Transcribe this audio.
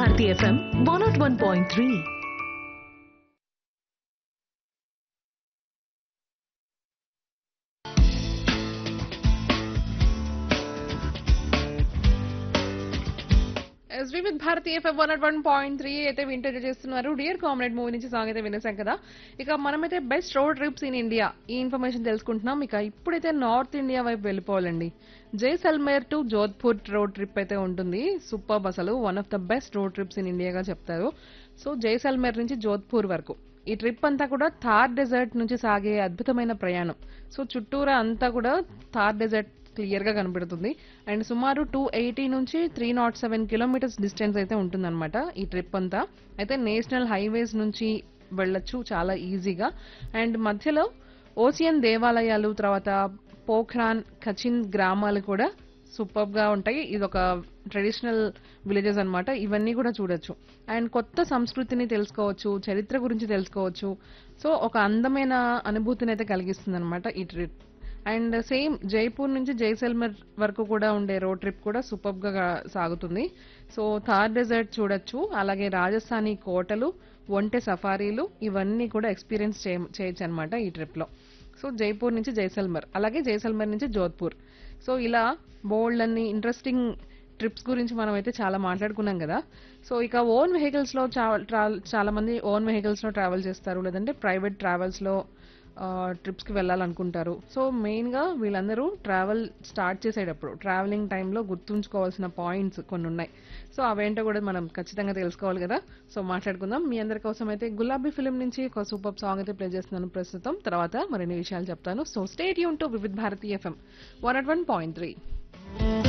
Bharati FM one naught one point three ఎస్వి with Bharati FM one one point three అయితే వింటర్ చేస్తున్నారు డియర్ కామ్రేడ్ మూవీ నుంచి సాంగ్ అయితే వినేసాం కదా ఇక మనమైతే best road trips in India ఈ ఇన్ఫర్మేషన్ తెలుసుకుంటున్నాం ఇక ఇప్పుడైతే నార్త్ ఇండియా వైపు వెళ్ళిపోవాలండి Jaisalmer to Jodhpur road trip అయితే ఉంటుంది సూపర్ అసలు one of the best road trips in ఇండియాగా చెప్తారు సో జైసల్మేర్ నుంచి జోధ్పూర్ వరకు ఈ ట్రిప్ అంతా కూడా థార్ డెజర్ట్ నుంచి సాగే అద్భుతమైన ప్రయాణం సో చుట్టూరా అంతా కూడా థార్ డెజర్ట్ క్లియర్ గా కనబడుతుంది అండ్ సుమారు టూ ఎయిటీ నుంచి three naught seven kilometres distance అయితే ఉంటుందన్నమాట ఈ ట్రిప్ అంతా అయితే నేషనల్ హైవేస్ నుంచి వెళ్ళొచ్చు చాలా ఈజీగా అండ్ మధ్యలో ఓసియన్ దేవాలయాలు తర్వాత పోఖ్రాన్ కచిన్ గ్రామాలు కూడా సూపర్ గా ఉంటాయి ఇది ఒక ట్రెడిషనల్ విలేజెస్ అన్నమాట ఇవన్నీ కూడా చూడొచ్చు అండ్ కొత్త సంస్కృతిని తెలుసుకోవచ్చు చరిత్ర గురించి తెలుసుకోవచ్చు సో ఒక అందమైన అనుభూతిని అయితే కలిగిస్తుంది అనమాట ఈ ట్రిప్ అండ్ సేమ్ జైపూర్ నుంచి జైసల్మర్ వరకు కూడా ఉండే రోడ్ ట్రిప్ కూడా సూపర్ గా సాగుతుంది సో థార్ డెజర్ట్ చూడొచ్చు అలాగే రాజస్థానీ కోటలు ఒంటె సఫారీలు ఇవన్నీ కూడా ఎక్స్పీరియన్స్ చేయొచ్చు అనమాట ఈ ట్రిప్ లో సో జైపూర్ నుంచి జైసల్మర్ అలాగే జైసల్మర్ నుంచి జోధ్పూర్ సో ఇలా బోల్డ్ అన్ని ఇంట్రెస్టింగ్ ట్రిప్స్ గురించి మనం అయితే చాలా మాట్లాడుకున్నాం కదా సో ఇక ఓన్ వెహికల్స్ లో చా- ట్రా- చాలా మంది ఓన్ వెహికల్స్ లో ట్రావెల్ చేస్తారు లేదంటే ప్రైవేట్ ట్రావెల్స్ లో ట్రిప్స్ కి వెళ్ళాలనుకుంటారు సో మెయిన్ గా వీళ్ళందరూ ట్రావెల్ స్టార్ట్ చేసేటప్పుడు ట్రావెలింగ్ టైంలో గుర్తుంచుకోవాల్సిన పాయింట్స్ కొన్ని ఉన్నాయి సో అవేంటో కూడా మనం ఖచ్చితంగా తెలుసుకోవాలి కదా సో మాట్లాడుకుందాం మీ అందరి కోసం అయితే గులాబీ ఫిలిం నుంచి ఒక సూపర్ సాంగ్ అయితే ప్లే చేస్తున్నాను ప్రస్తుతం తర్వాత మరిన్ని విషయాలు చెప్తాను సో స్టేట్ యూన్ to Vividh Bharati FM one at one point three